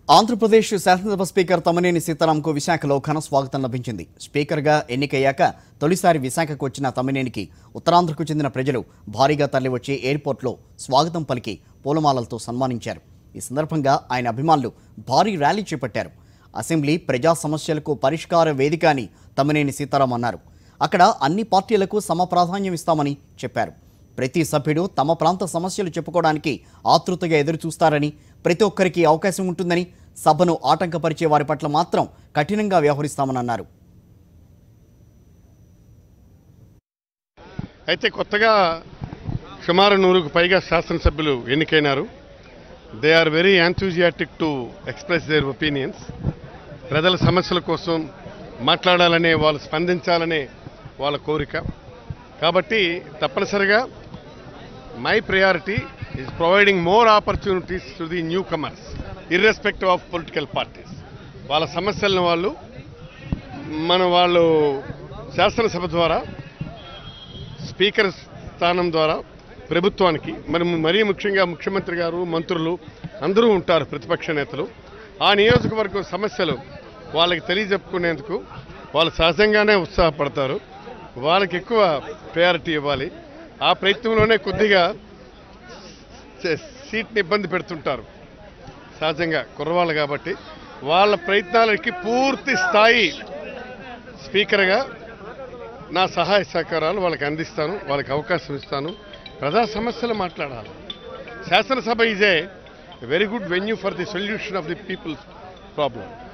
ఆంధ్రప్రదేశ్ శాసనసభ స్పీకర్ తమ్మినేని సీతారాంకు విశాఖలో ఘన స్వాగతం లభించింది స్పీకర్గా ఎన్నికయ్యాక తొలిసారి విశాఖకు వచ్చిన తమ్మినేనికి ఉత్తరాంధ్రకు చెందిన ప్రజలు భారీగా తరలివచ్చి ఎయిర్పోర్ట్లో స్వాగతం పలికి పూలమాలలతో సన్మానించారు ఈ సందర్భంగా ఆయన అభిమానులు భారీ ర్యాలీ చేపట్టారు అసెంబ్లీ ప్రజా సమస్యలకు పరిష్కార వేదిక అని తమ్మినేని సీతారాం అన్నారు అక్కడ అన్ని పార్టీలకు సమ ప్రాధాన్యం ఇస్తామని చెప్పారు ప్రతి సభ్యుడు తమ ప్రాంత సమస్యలు చెప్పుకోవడానికి ఆతృతగా ఎదురు చూస్తారని ప్రతి ఒక్కరికి అవకాశం ఉంటుందని సభను ఆటంకపరిచే వారి పట్ల మాత్రం కఠినంగా వ్యవహరిస్తామని అన్నారు అయితే కొత్తగా సుమారు నూరుకు పైగా శాసనసభ్యులు ఎన్నికైనారు they are very enthusiastic to express their opinions ప్రజల సమస్యల కోసం మాట్లాడాలనే వాళ్ళు స్పందించాలనే వాళ్ళ కోరిక కాబట్టి తప్పనిసరిగా my priority is providing more opportunities to the newcomers irrespective of political parties వాళ్ళ సమస్యలను వాళ్ళు మన వాళ్ళు శాసనసభ ద్వారా స్పీకర్ స్థానం ద్వారా ప్రభుత్వానికి మరి మరీ ముఖ్యంగా ముఖ్యమంత్రి గారు మంత్రులు అందరూ ఉంటారు ప్రతిపక్ష నేతలు ఆ నియోజకవర్గం సమస్యలు వాళ్ళకి తెలియజెప్పుకునేందుకు వాళ్ళు సహజంగానే ఉత్సాహపడతారు వాళ్ళకి ఎక్కువ ప్రయారిటీ ఇవ్వాలి ఆ ప్రయత్నంలోనే కొద్దిగా సే- సీట్ని ఇబ్బంది పెడుతుంటారు సహజంగా కుర్రవాళ్ళు కాబట్టి వాళ్ళ ప్రయత్నాలకి పూర్తి స్థాయి స్పీకర్గా నా సహాయ సహకారాలు వాళ్ళకి అందిస్తాను వాళ్ళకి అవకాశం ఇస్తాను ప్రజా సమస్యలు మాట్లాడాలి శాసనసభ is a very good venue for the solution of the people's problem